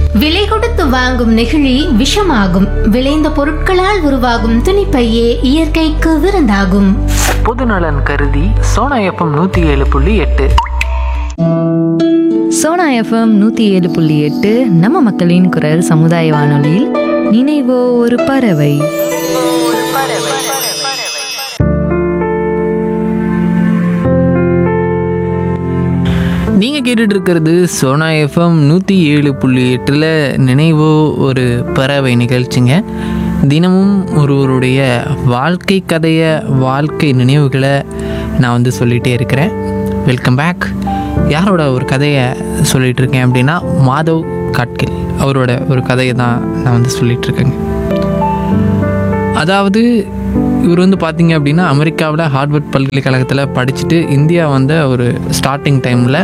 விலை கொடுத்து வாங்கும் நெகிழி விஷமாகும் விளைந்த பொருட்களால் உருவாகும் துணிப்பையே இயற்கைக்கு விருந்தாகும் பொதுநலன் கருதி சோனா எஃப்எம் நூற்றி ஏழு புள்ளி எட்டு சோனா எஃப்எம் நூற்றி ஏழு புள்ளி எட்டு நம்ம மக்களின் குரல் சமுதாய வானொலியில் நினைவோ ஒரு பறவை நீங்கள் கேட்டுட்டு இருக்கிறது சோனா எஃப்எம் நூற்றி ஏழு புள்ளி எட்டில் நினைவோ ஒரு பறவை நிகழ்ச்சிங்க தினமும் ஒருவருடைய வாழ்க்கை கதையை வாழ்க்கை நினைவுகளை நான் வந்து சொல்லிகிட்டே இருக்கிறேன் வெல்கம் பேக் யாரோட ஒரு கதையை சொல்லிகிட்டு இருக்கேன் அப்படின்னா மாதவ் காட்கில் அவரோட ஒரு கதையை தான் நான் வந்து சொல்லிகிட்டு இருக்கேங்க அதாவது இவர் வந்து பார்த்தீங்க அப்படின்னா அமெரிக்காவில் ஹார்வர்ட் பல்கலைக்கழகத்தில் படிச்சுட்டு இந்தியா வந்த ஒரு ஸ்டார்டிங் டைமில்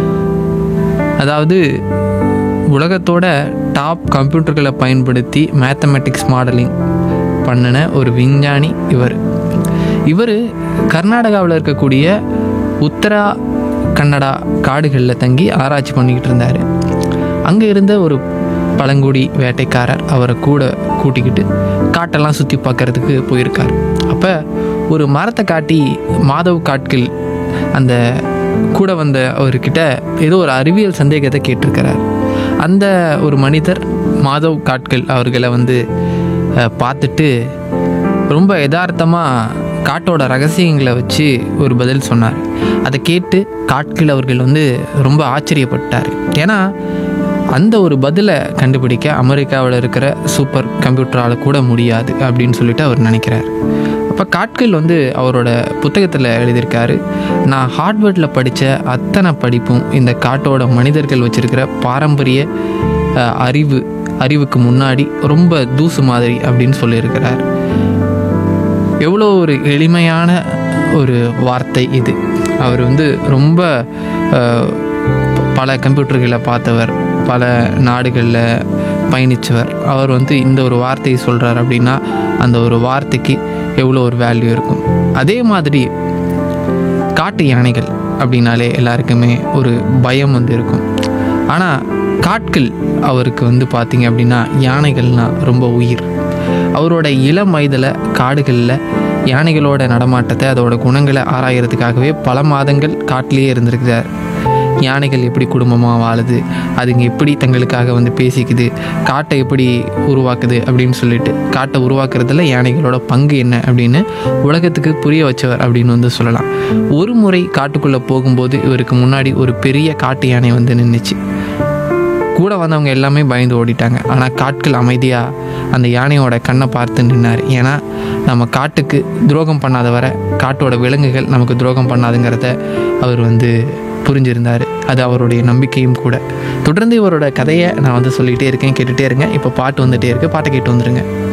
அதாவது உலகத்தோட டாப் கம்ப்யூட்டர்களை பயன்படுத்தி மேத்தமெட்டிக்ஸ் மாடலிங் பண்ணின ஒரு விஞ்ஞானி இவர் இவர் கர்நாடகாவில் இருக்கக்கூடிய உத்தரா கன்னடா காடுகளில் தங்கி ஆராய்ச்சி பண்ணிக்கிட்டு இருந்தார் அங்கே இருந்த ஒரு பழங்குடி வேட்டைக்காரர் அவரை கூட கூட்டிக்கிட்டு காட்டெல்லாம் சுற்றி பார்க்கறதுக்கு போயிருக்கார் அப்போ ஒரு மரத்தை காட்டி மாதவ் காட்கில் அந்த கூட வந்த அவர்கிட்ட ஏதோ ஒரு அறிவியல் சந்தேகத்தை கேட்டிருக்கிறார் அந்த ஒரு மனிதர் மாதவ் காட்கில் அவர்களை வந்து அஹ், பார்த்துட்டு ரொம்ப யதார்த்தமாக காட்டோட ரகசியங்களை வச்சு ஒரு பதில் சொன்னார் அதை கேட்டு காட்கில் அவர்கள் வந்து ரொம்ப ஆச்சரியப்பட்டார் ஏன்னா அந்த ஒரு பதிலை கண்டுபிடிக்க அமெரிக்காவில் இருக்கிற சூப்பர் கம்ப்யூட்டரால் கூட முடியாது அப்படின்னு சொல்லிட்டு அவர் நினைக்கிறார் அப்போ காட்கில் வந்து அவரோட புத்தகத்தில் எழுதியிருக்காரு நான் ஹார்ட்வேர்டில் படித்த அத்தனை படிப்பும் இந்த காட்டோட மனிதர்கள் வச்சிருக்கிற பாரம்பரிய அஹ், அறிவு அறிவுக்கு முன்னாடி ரொம்ப தூசு மாதிரி அப்படின்னு சொல்லியிருக்கிறார் எவ்வளோ ஒரு எளிமையான ஒரு வார்த்தை இது அவர் வந்து ரொம்ப அஹ், பல கம்ப்யூட்டர்களை பார்த்தவர் பல நாடுகளில் பயணித்தவர் அவர் வந்து இந்த ஒரு வார்த்தையை சொல்கிறார் அப்படின்னா அந்த ஒரு வார்த்தைக்கு எவ்வளோ ஒரு வேல்யூ இருக்கும் அதே மாதிரி காட்டு யானைகள் அப்படின்னாலே எல்லாருக்குமே ஒரு பயம் வந்து இருக்கும் ஆனால் காட்கள் அவருக்கு வந்து பார்த்தீங்க அப்படின்னா யானைகள்னால் ரொம்ப உயிர் அவரோட இளம் வயதில் காடுகளில் யானைகளோட நடமாட்டத்தை அதோட குணங்களை ஆராயறதுக்காகவே பல மாதங்கள் காட்டிலேயே இருந்திருக்கிறார் யானைகள் எப்படி குடும்பமாக வாழுது அதுங்க எப்படி தங்களுக்காக வந்து பேசிக்குது காட்டை எப்படி உருவாக்குது அப்படின்னு சொல்லிட்டு காட்டை உருவாக்குறதுல யானைகளோட பங்கு என்ன அப்படின்னு உலகத்துக்கு புரிய வச்சவர் அப்படின்னு வந்து சொல்லலாம் ஒரு முறை காட்டுக்குள்ளே போகும்போது இவருக்கு முன்னாடி ஒரு பெரிய காட்டு யானை வந்து நின்றுச்சு கூட வந்தவங்க எல்லாமே பயந்து ஓடிட்டாங்க ஆனால் காட்கள் அமைதியாக அந்த யானையோட கண்ணை பார்த்து நின்னார் ஏன்னா நம்ம காட்டுக்கு துரோகம் பண்ணாத வரை காட்டோட விலங்குகள் நமக்கு துரோகம் பண்ணாதுங்கிறத அவர் வந்து புரிஞ்சிருந்தார் அது அவருடைய நம்பிக்கையும் கூட தொடர்ந்து இவரோட கதையை நான் வந்து சொல்லிகிட்டே இருக்கேன் கேட்டுகிட்டே இருங்க இப்போ பாட்டு வந்துகிட்டே இருக்கு பாட்டை கேட்டு வந்துருங்க